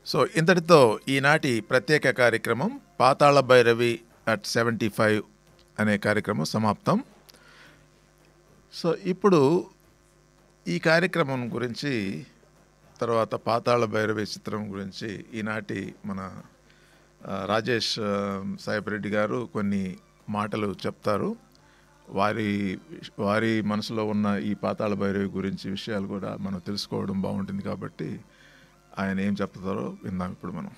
So ఇంతటితో ఈనాటి ప్రత్యేక కార్యక్రమం Pathala Bhairavi at seventy five అనే కార్యక్రమం సమాప్తం సో ఇప్పుడు ఈ కార్యక్రమం గురించి తర్వాత పాతాళ భైరవి చిత్రం గురించి ఈనాటి మన ఆ, రాజేష్ ఆ, సాయిపరెడ్డి గారు కొన్ని మాటలు చెప్తారు వారి వారి మనసులో ఉన్న ఈ పాతాళ భైరవి గురించి విషయాలు కూడా మనం తెలుసుకోవడం బాగుంటుంది కాబట్టి ఆయన ఏం చెప్తారో విందాం ఇప్పుడు మనం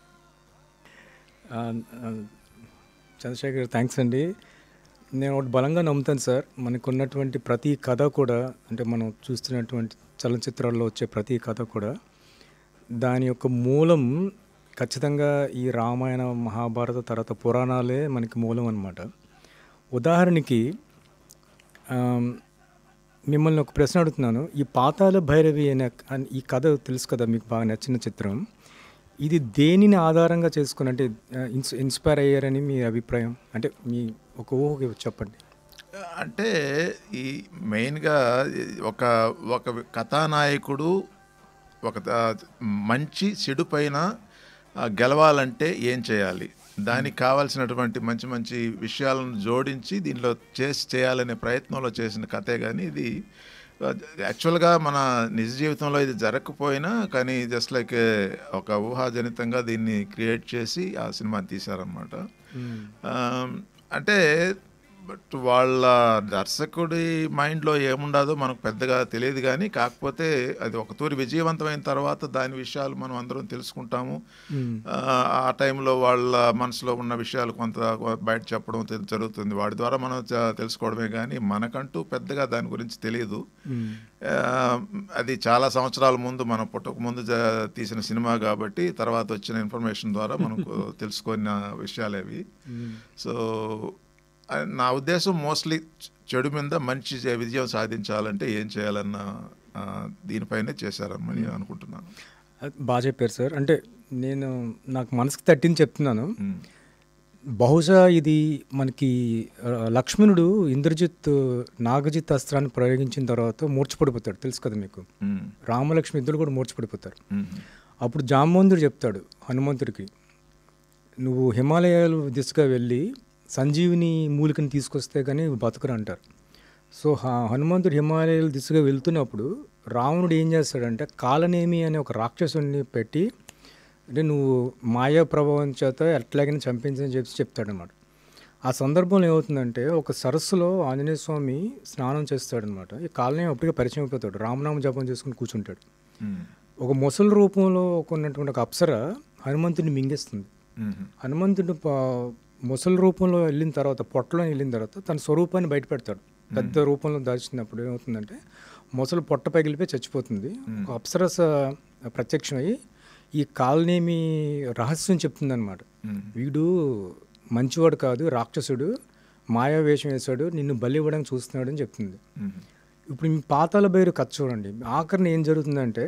ఆ, ఆ, చంద్రశేఖర్ థ్యాంక్స్ అండి నేను ఒకటి బలంగా నమ్ముతాను సార్ మనకు ఉన్నటువంటి ప్రతి కథ కూడా అంటే మనం చూస్తున్నటువంటి చలనచిత్రాల్లో వచ్చే ప్రతి కథ కూడా దాని యొక్క మూలం ఖచ్చితంగా ఈ రామాయణ మహాభారత తర్వాత పురాణాలే మనకి మూలం అన్నమాట ఉదాహరణకి ఆమ్, మిమ్మల్ని ఒక ప్రశ్న అడుగుతున్నాను ఈ పాతాల భైరవి అనే అన్- ఈ కథ తెలుసు కదా మీకు బాగా నచ్చిన చిత్రం ఇది దేనిని ఆధారంగా చేసుకుని అంటే ఆ, ఇన్స్ ఇన్స్పైర్ అయ్యారని మీ అభిప్రాయం అంటే మీ ఒక ఊహ చెప్పండి అంటే ఈ మెయిన్గా ఒక ఒక కథానాయకుడు ఒక త- మంచి చెడు పైన ఆ, గెలవాలంటే ఏం చేయాలి దానికి కావాల్సినటువంటి మంచి మంచి విషయాలను జోడించి దీనిలో చేసి చేయాలనే ప్రయత్నంలో చేసిన కథే కానీ ఇది యాక్చువల్గా మన నిజ జీవితంలో ఇది జరగకపోయినా కానీ జస్ట్ లైక్ ఒక ఊహాజనితంగా దీన్ని క్రియేట్ చేసి ఆ సినిమాని తీశారనమాట ఆమ్, అంటే బట్ వాళ్ళ దర్శకుడి మైండ్లో ఏముండదో మనకు పెద్దగా తెలియదు కానీ కాకపోతే అది ఒక తూరి విజయవంతమైన తర్వాత దాని విషయాలు మనం అందరం తెలుసుకుంటాము ఆ, ఆ టైంలో వాళ్ళ మనసులో ఉన్న విషయాలు కొంత బయట చెప్పడం తె- జరుగుతుంది వాడి ద్వారా మనం చ- తెలుసుకోవడమే కానీ మనకంటూ పెద్దగా దాని గురించి తెలియదు ఆ, అది చాలా సంవత్సరాల ముందు మనం పుట్టక ముందు జ- తీసిన సినిమా కాబట్టి తర్వాత వచ్చిన ఇన్ఫర్మేషన్ ద్వారా మనకు తెలుసుకున్న విషయాలు అవి సో ఆ, నా ఉద్దేశం మోస్ట్లీ చెడు మీద మంచి జ- విజయం సాధించాలంటే ఏం చేయాలన్న ఆ, దీనిపైనే చేశారని నేను అనుకుంటున్నాను అది బాగా చెప్పారు సార్ అంటే నేను నాకు మనసుకు తట్టింది చెప్తున్నాను మ్మ్. బహుశా ఇది మనకి ఆ, లక్ష్మణుడు ఇంద్రజిత్ నాగజిత్ అస్త్రాన్ని ప్రయోగించిన తర్వాత మూర్చపడిపోతాడు తెలుసు కదా మీకు మ్మ్. రామలక్ష్మి ఇద్దరు కూడా మూర్చపడిపోతారు మ్మ్. అప్పుడు జాంబవంతుడు చెప్తాడు హనుమంతుడికి నువ్వు హిమాలయాలు దిశగా వెళ్ళి సంజీవిని మూలికని తీసుకొస్తే కానీ బతుకురు అంటారు సో హ- హనుమంతుడు హిమాలయాల దిశగా వెళ్తున్నప్పుడు రావణుడు ఏం చేస్తాడంటే కాలనేమి అనే ఒక రాక్షసుడిని పెట్టి అంటే నువ్వు మాయా ప్రభావం చేత ఎట్లాగైనా చంపించని చెప్పి చెప్తాడనమాట ఆ సందర్భంలో ఏమవుతుందంటే ఒక సరస్సులో ఆంజనేయ స్వామి స్నానం చేస్తాడనమాట ఈ కాలనేమి అప్పటికే పరిచయం అయిపోతాడు రామనామ జపం చేసుకుని కూర్చుంటాడు మ్మ్. ఒక మొసలి రూపంలో ఉన్నటువంటి ఒక అప్సర హనుమంతుడిని మింగేస్తుంది మ్మ్. హనుమంతుడు ప- మొసలి రూపంలో వెళ్ళిన తర్వాత పొట్టలో వెళ్ళిన తర్వాత తన స్వరూపాన్ని బయటపెడతాడు పెద్ద రూపంలో దాచినప్పుడు ఏమవుతుందంటే మొసలు పొట్ట పగిలిపోయి చచ్చిపోతుంది ఒక అప్సరస ప్రత్యక్షమై ఈ కాలనేమి రహస్యం చెప్తుందన్నమాట మ్మ్. వీడు మంచివాడు కాదు రాక్షసుడు మాయా వేషం వేశాడు నిన్ను బలి ఇవ్వడానికి చూస్తున్నాడు అని చెప్తుంది మ్మ్. ఇప్పుడు మీ పాతాల బైరు కథ చూడండి ఆఖరిని ఏం జరుగుతుందంటే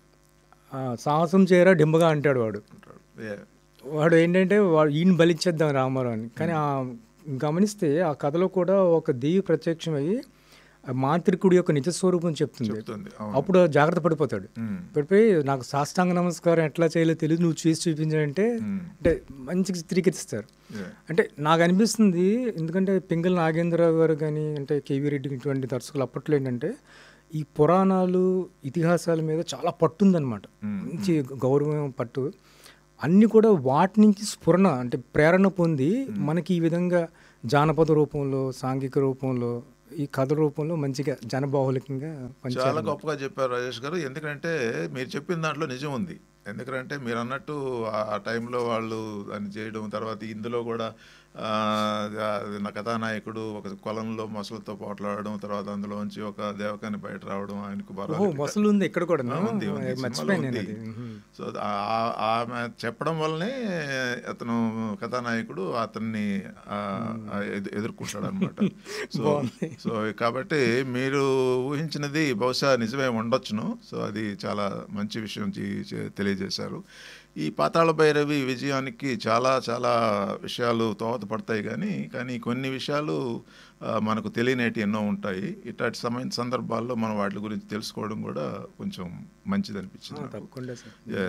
ఆ, సాహసం చేయరా డింబగా అంటాడు వాడు Yeah. వాడు ఏంటంటే వాడు ఈయన బలిచ్చేద్దాం రామారావు అని కానీ ఆ గమనిస్తే ఆ కథలో కూడా ఒక దేవి ప్రత్యక్షమయ్యి ఆ మాంత్రికుడి యొక్క నిజ స్వరూపం చెప్తుంది చెప్తుంది అవును అప్పుడు జాగ్రత్త పడిపోతాడు మ్మ్. పడిపోయి నాకు సాష్టాంగ నమస్కారం ఎట్లా చేయాలో తెలియదు నువ్వు చేసి చూపించాలంటే మ్మ్. అంటే మంచిగా చిత్రీకరిస్తారు Yeah. అంటే నాకు అనిపిస్తుంది ఎందుకంటే పింగళ నాగేంద్రరావు గారు కానీ అంటే కేవీ రెడ్డి ఇటువంటి దర్శకులు అప్పట్లో ఏంటంటే ఈ పురాణాలు ఇతిహాసాల మీద చాలా పట్టు ఉందన్నమాట మంచి గౌరవం పట్టు అన్నీ కూడా వాటి నుంచి స్ఫురణ అంటే ప్రేరణ పొంది మనకి ఈ విధంగా జానపద రూపంలో సాంఘిక రూపంలో ఈ కథ రూపంలో మంచిగా జనబాహులికంగా చాలా పనిచేయాలి గొప్పగా చెప్పారు రాజేష్ గారు ఎందుకంటే మీరు చెప్పిన దాంట్లో నిజం ఉంది ఎందుకంటే మీరు అన్నట్టు ఆ ఆ టైంలో వాళ్ళు దాన్ని చేయడం తర్వాత ఇందులో కూడా ఆ, ఆ, నా కథానాయకుడు ఒక కొలంలో మొసలతో పోట్లాడడం తర్వాత అందులోంచి ఒక దేవకాన్ని బయట రావడం ఆయనకు ఓహో బరాలు మొసలు ఉంది ఇక్కడ కూడా ఆ, ఉంది, ఉంది. మర్చిపోయాను నేను సినిమాలో అది ఉంది. మ్మ్. సో ఆ- ఆ- ఆమె చెప్పడం వల్లనే అతను కథానాయకుడు అతన్ని ఆ, ఆ ఎదు- ఎదుర్కొంటాడు అనమాట సో బాగుంది. సో కాబట్టి మీరు ఊహించినది బహుశా నిజమే ఉండొచ్చును సో అది చాలా మంచి విషయం చే- చే- తెలియజేశారు ఈ పాతాళ భైరవి విజయానికి చాలా చాలా విషయాలు దోహదపడతాయి కానీ కానీ కొన్ని విషయాలు ఆ, మనకు తెలియనేటి ఎన్నో ఉంటాయి ఇట్లాంటి సమయ సందర్భాల్లో మనం వాటి గురించి తెలుసుకోవడం కూడా కొంచెం మంచిది ఆ, అనిపించింది నాకు. తప్పకుండా సార్ Yeah.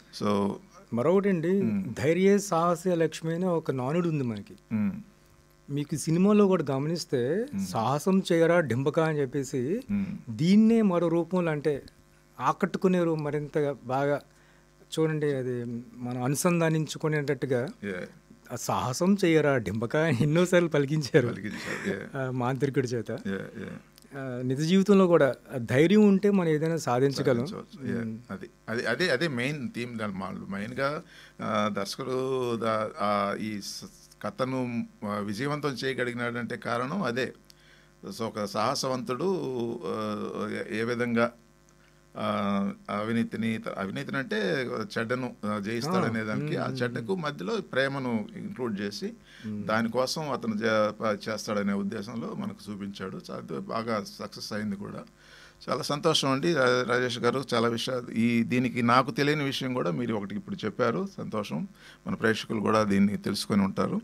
సో మరొకటి అండి ధైర్య సాహస లక్ష్మి అనే ఒక నానుడు ఉంది మనకి మ్, మీకు సినిమాలో కూడా గమనిస్తే సాహసం చేయరా డింబక అని చెప్పేసి మ్, దీన్నే మరో రూపంలో అంటే ఆకట్టుకునే రూ- మరింత బాగా చూడండి అది మనం అనుసంధానించుకునేటట్టుగా yeah, ఆ సాహసం చేయరా డింబక అని ఎన్నోసార్లు పలికించారు పలికించారు. Yeah, ఆ మాంత్రికుడి చేత yeah, yeah. ఆ, నిజ జీవితంలో కూడా ఆ ధైర్యం ఉంటే మనం ఏదైనా సాధించగలం సాధించవచ్చు. Yeah, అది అది అదే అదే మెయిన్ థీమ్ దాని మామూలు మెయిన్గా ఆ, దర్శకుడు దా- ఆ, ఈ స- కథను ఆ, విజయవంతం చేయగలిగినాడంటే కారణం అదే సో ఒక సాహసవంతుడు ఆ, ఏ- ఏ విధంగా ఆ, అవినీతిని అవినీతిని అంటే చెడ్డను ఆ, జయిస్తాడనే దానికి ఆ చెడ్డకు మధ్యలో ప్రేమను ఇంక్లూడ్ చేసి దానికోసం అతను జ- ప- చేస్తాడనే ఉద్దేశంలో మనకు చూపించాడు చా- అది బాగా సక్సెస్ అయింది కూడా చాలా సంతోషం అండి రా- రాజేష్ గారు చాలా విషయాలు ఈ దీనికి నాకు తెలియని విషయం కూడా మీరు ఒకటి ఇప్పుడు చెప్పారు సంతోషం మన ప్రేక్షకులు కూడా దీన్ని తెలుసుకొని ఉంటారు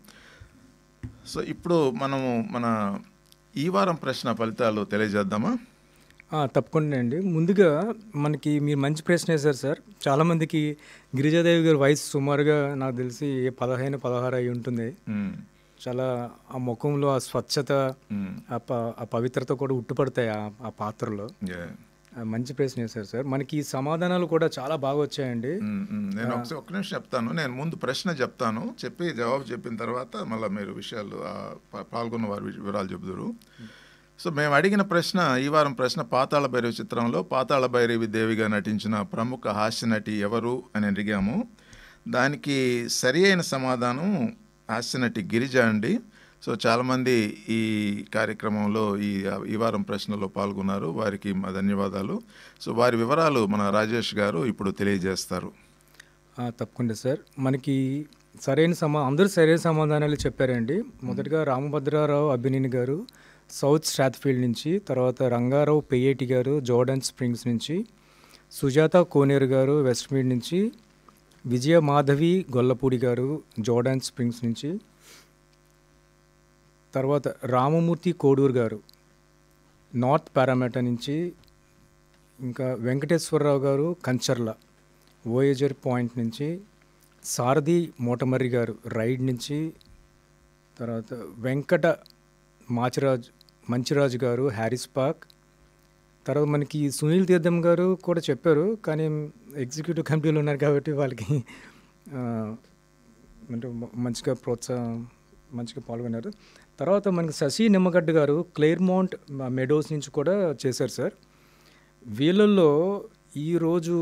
సో ఇప్పుడు మనము మన ఈ వారం ప్రశ్న ఫలితాలు తెలియజేద్దామా ఆ, తప్పకుండా అండి ముందుగా మనకి మీరు మంచి ప్రశ్న వేశారు సార్ చాలామందికి గిరిజాదేవి గారి వయసు సుమారుగా నాకు తెలిసి పదహైదు పదహారు అయి ఉంటుంది మ్మ్. చాలా ఆ ముఖంలో ఆ స్వచ్ఛత మ్మ్. ఆ ప ఆ పవిత్రత కూడా ఉట్టుపడతాయి ఆ ఆ పాత్రలో Yeah. ఆ, మంచి ప్రశ్న వేశారు సార్ మనకి ఈ సమాధానాలు కూడా చాలా బాగా వచ్చాయండి మ్మ్, మ్మ్. నేను ఒకసారి ఒక్క నిమిషం చెప్తాను నేను ముందు ప్రశ్న చెప్తాను చెప్పి జవాబు చెప్పిన తర్వాత మళ్ళీ మీరు విషయాలు ఆ, పా- పాల్గొన్న వారి వి- వివరాలు చెబుదురు సో మేము అడిగిన ప్రశ్న ఈ వారం ప్రశ్న పాతాళ భైరవి చిత్రంలో పాతాళ భైరవి దేవిగా నటించిన ప్రముఖ హాస్య నటి ఎవరు అని అడిగాము దానికి సరి అయిన సమాధానం హాస్య నటి గిరిజ అండి సో చాలామంది ఈ కార్యక్రమంలో ఈ ఈ వారం ప్రశ్నలో పాల్గొన్నారు వారికి మా ధన్యవాదాలు సో వారి వివరాలు మన రాజేష్ గారు ఇప్పుడు తెలియజేస్తారు ఆ, తప్పకుండా సార్ మనకి సరైన సమా అందరూ సరైన సమాధానాలు చెప్పారండి మొదటగా రామభద్రారావు అభినేని గారు సౌత్ స్ట్రాత్ఫీల్డ్ నుంచి తర్వాత రంగారావు పెయ్యేటి గారు జోర్డన్ స్ప్రింగ్స్ నుంచి సుజాత కోనేరు గారు వెస్ట్ మీడ్ నుంచి విజయ మాధవి గొల్లపూడి గారు జోర్డన్ స్ప్రింగ్స్ నుంచి తర్వాత రామమూర్తి కోడూరు గారు నార్త్ పారామేట నుంచి ఇంకా వెంకటేశ్వరరావు గారు కంచర్ల ఓయేజర్ పాయింట్ నుంచి సారథి మోటమర్రి గారు రైడ్ నుంచి తర్వాత వెంకట మాచిరాజ్ మంచిరాజు గారు హ్యారిస్ పార్క్ తర్వాత మనకి సునీల్ తీర్థం గారు కూడా చెప్పారు కానీ ఎగ్జిక్యూటివ్ కమిటీలో ఉన్నారు కాబట్టి వాళ్ళకి ఆ, అంటే మ- మంచిగా ప్రోత్సాహం మంచిగా పాల్గొన్నారు తర్వాత మనకి శశి నిమ్మగడ్డ గారు క్లేర్మౌంట్ మెడోస్ నుంచి కూడా చేశారు సార్ వీళ్ళల్లో ఈరోజు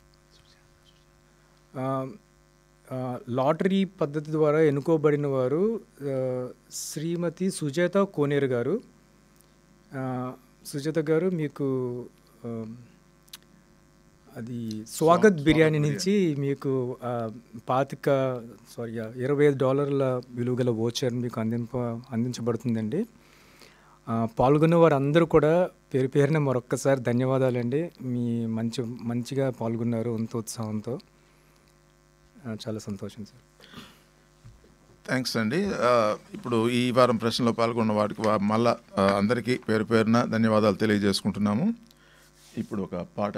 ఆ, ఆ, లాటరీ పద్ధతి ద్వారా ఎన్నుకోబడిన వారు ఆ, శ్రీమతి సుజాత కోనేరు గారు ఆ, సుజాత గారు మీకు ఆ, అది స్వాగత్ బిర్యానీ నుంచి మీకు ఆ, పాతిక సారీ ఇరవై ఐదు డాలర్ల విలువ గల ఓచర్ మీకు అందింప అందించబడుతుందండి ఆ, పాల్గొన్న వారందరూ కూడా పేరు పేరున మరొక్కసారి ధన్యవాదాలండి మీ మంచి మంచిగా పాల్గొన్నారు అంత ఉత్సాహంతో ఆ, చాలా సంతోషం సార్ థ్యాంక్స్ అండి ఆ, ఇప్పుడు ఈ వారం ప్రశ్నలో పాల్గొన్న వారికి వా- మళ్ళా ఆ, అందరికీ పేరు పేరున ధన్యవాదాలు తెలియజేసుకుంటున్నాము ఇప్పుడు ఒక పాట